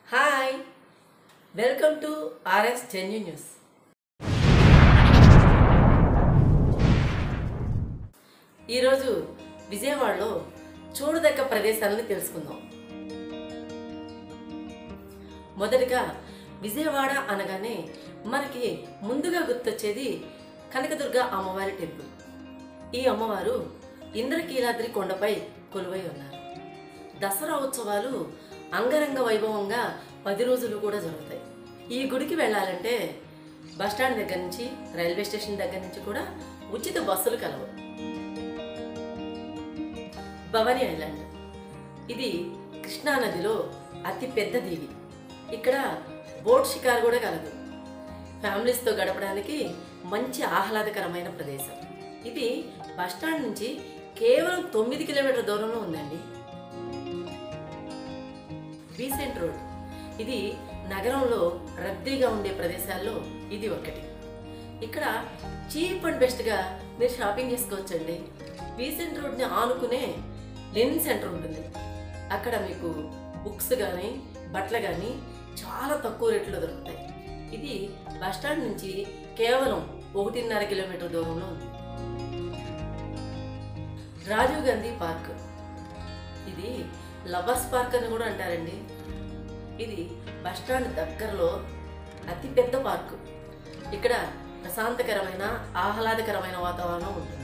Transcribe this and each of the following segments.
hi welcome to RS genuine news ఈరోజు విజయవాడలో చూడదగ్గ ప్రదేశాలను తెలుసుకుందాం మొదటగా విజయవాడ అనగానే మనకి ముందుగా గుర్తొచ్చేది కనకదుర్గ అమ్మవారి టెంపుల్ ఈ అమ్మవారు ఇంద్రకీలాద్రి కొండపై కొలువై ఉన్నారు దసరా ఉత్సవాలు అంగరంగ వైభవంగా పది రోజులు కూడా జరుగుతాయి ఈ గుడికి వెళ్ళాలంటే బస్టాండ్ దగ్గర నుంచి రైల్వే స్టేషన్ దగ్గర నుంచి కూడా ఉచిత బస్సులు కలవు భవానీ ఐలాండ్ ఇది కృష్ణా నదిలో అతి పెద్ద దీవి ఇక్కడ బోట్ షికారు కూడా కలదు ఫ్యామిలీస్తో గడపడానికి మంచి ఆహ్లాదకరమైన ప్రదేశం ఇది బస్టాండ్ నుంచి కేవలం తొమ్మిది కిలోమీటర్ల దూరంలో ఉందండి బీసెంట్ రోడ్ ఇది నగరంలో రద్దీగా ఉండే ప్రదేశాల్లో ఇది ఒకటి ఇక్కడ చీప్ అండ్ బెస్ట్గా మీరు షాపింగ్ చేసుకోవచ్చండి బీసెంట్ రోడ్ని ఆనుకునే లెనిన్ సెంటర్ ఉంటుంది అక్కడ మీకు బుక్స్ కానీ బట్టలు కానీ చాలా తక్కువ రేట్లో దొరుకుతాయి ఇది బస్టాండ్ నుంచి కేవలం ఒకటిన్నర కిలోమీటర్ దూరంలో ఉంది రాజీవ్ గాంధీ పార్క్ ఇది లవర్స్ పార్క్ అని కూడా అంటారండి ఇది బస్టాండ్ దగ్గరలో అతి పెద్ద పార్కు ఇక్కడ ప్రశాంతకరమైన ఆహ్లాదకరమైన వాతావరణం ఉంటుంది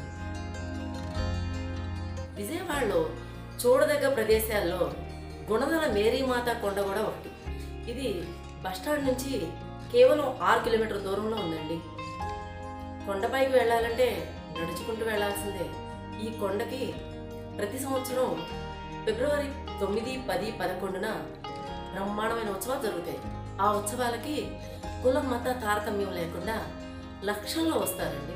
విజయవాడలో చూడదగ్గ ప్రదేశాల్లో గుణదల మేరీమాత కొండ కూడా ఒకటి ఇది బస్టాండ్ నుంచి కేవలం ఆరు కిలోమీటర్ల దూరంలో ఉందండి కొండపైకి వెళ్ళాలంటే నడుచుకుంటూ వెళ్ళాల్సిందే ఈ కొండకి ప్రతి సంవత్సరం ఫిబ్రవరి తొమ్మిది పది పదకొండున బ్రహ్మాండమైన ఉత్సవాలు జరుగుతాయి ఆ ఉత్సవాలకి కుల మత తారతమ్యం లేకుండా లక్షల్లో వస్తారండి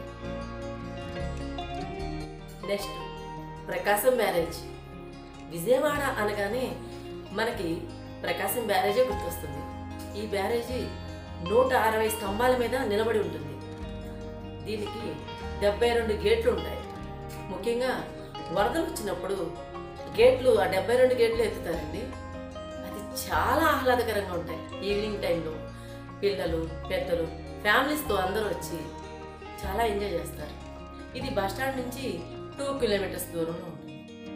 నెక్స్ట్ ప్రకాశం బ్యారేజ్ విజయవాడ అనగానే మనకి ప్రకాశం బ్యారేజే గుర్తొస్తుంది ఈ బ్యారేజీ నూట అరవై స్తంభాల మీద నిలబడి ఉంటుంది దీనికి డెబ్బై రెండు గేట్లు ఉంటాయి ముఖ్యంగా వరదలు వచ్చినప్పుడు గేట్లు ఆ డెబ్బై రెండు గేట్లు ఎత్తుతారండి అది చాలా ఆహ్లాదకరంగా ఉంటాయి ఈవినింగ్ టైంలో పిల్లలు పెద్దలు ఫ్యామిలీస్తో అందరూ వచ్చి చాలా ఎంజాయ్ చేస్తారు ఇది బస్ స్టాండ్ నుంచి టూ కిలోమీటర్స్ దూరంలో ఉంటుంది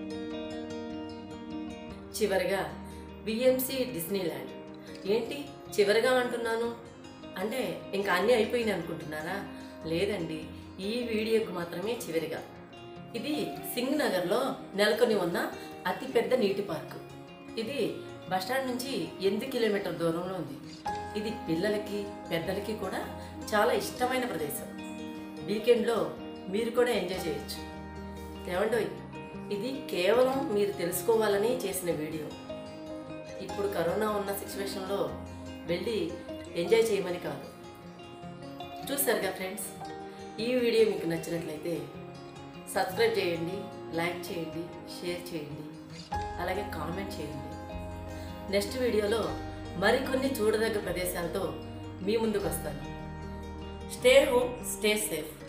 చివరిగా బిఎంసి డిస్నీ ల్యాండ్ ఏంటి చివరిగా అంటున్నాను అంటే ఇంకా అన్నీ అయిపోయినాయి అనుకుంటున్నారా లేదండి ఈ వీడియోకు మాత్రమే చివరిగా ఇది సింగ్ నగర్లో నెలకొని ఉన్న అతిపెద్ద నీటి పార్కు ఇది బస్టాండ్ నుంచి ఎనిమిది కిలోమీటర్ దూరంలో ఉంది ఇది పిల్లలకి పెద్దలకి కూడా చాలా ఇష్టమైన ప్రదేశం వీకెండ్లో మీరు కూడా ఎంజాయ్ చేయొచ్చు ఏమండోయ్ ఇది కేవలం మీరు తెలుసుకోవాలని చేసిన వీడియో ఇప్పుడు కరోనా ఉన్న సిచ్యువేషన్లో వెళ్ళి ఎంజాయ్ చేయమని కాదు చూసారుగా ఫ్రెండ్స్ ఈ వీడియో మీకు నచ్చినట్లయితే సబ్స్క్రైబ్ చేయండి లైక్ చేయండి షేర్ చేయండి అలాగే కామెంట్ చేయండి నెక్స్ట్ వీడియోలో మరికొన్ని చూడదగ్గ ప్రదేశాలతో మీ ముందుకు వస్తాను స్టే హోమ్ స్టే సేఫ్